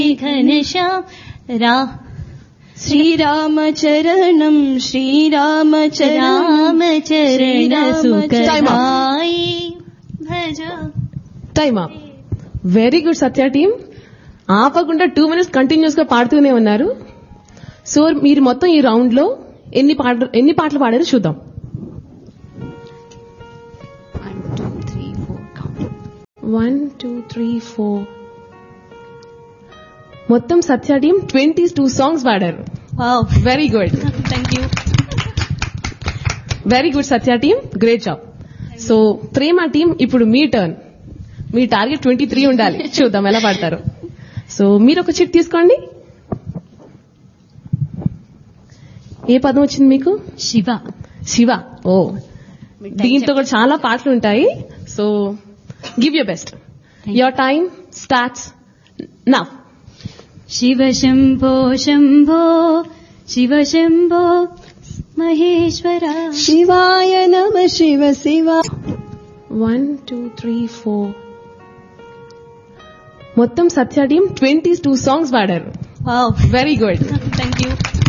ఘనశ్యామ్ రా శ్రీరామచరణం శ్రీరామచరణం రామచరణ Time up. సుఖదాయి భజ time up very good Satya team ఆపకుండా టూ మినిట్స్ కంటిన్యూస్ గా పాడుతూనే ఉన్నారు సో మీరు మొత్తం ఈ రౌండ్ లో ఎన్ని పాటలు ఎన్ని పాటలు పాడారో చూద్దాం వన్ టూ త్రీ ఫోర్ మొత్తం Satya team twenty two songs పాడారు wow very good thank you very good Satya team great job so Prema team ఇప్పుడు మీ టర్న్ మీ టార్గెట్ ట్వంటీ త్రీ ఉండాలి చూద్దాం ఎలా పడతారు సో మీరు ఒక చిట్ తీసుకోండి ఏ పదం వచ్చింది మీకు శివ శివ ఓ దీంతో కూడా చాలా పాటలు ఉంటాయి so give you best your time starts నా శివ శంభో శంభో శివ శంభో మహేశ్వర శివాయ నమ Shiva Shiva one two three four మొత్తం Satya team twenty two songs పాడారు wow very good thank you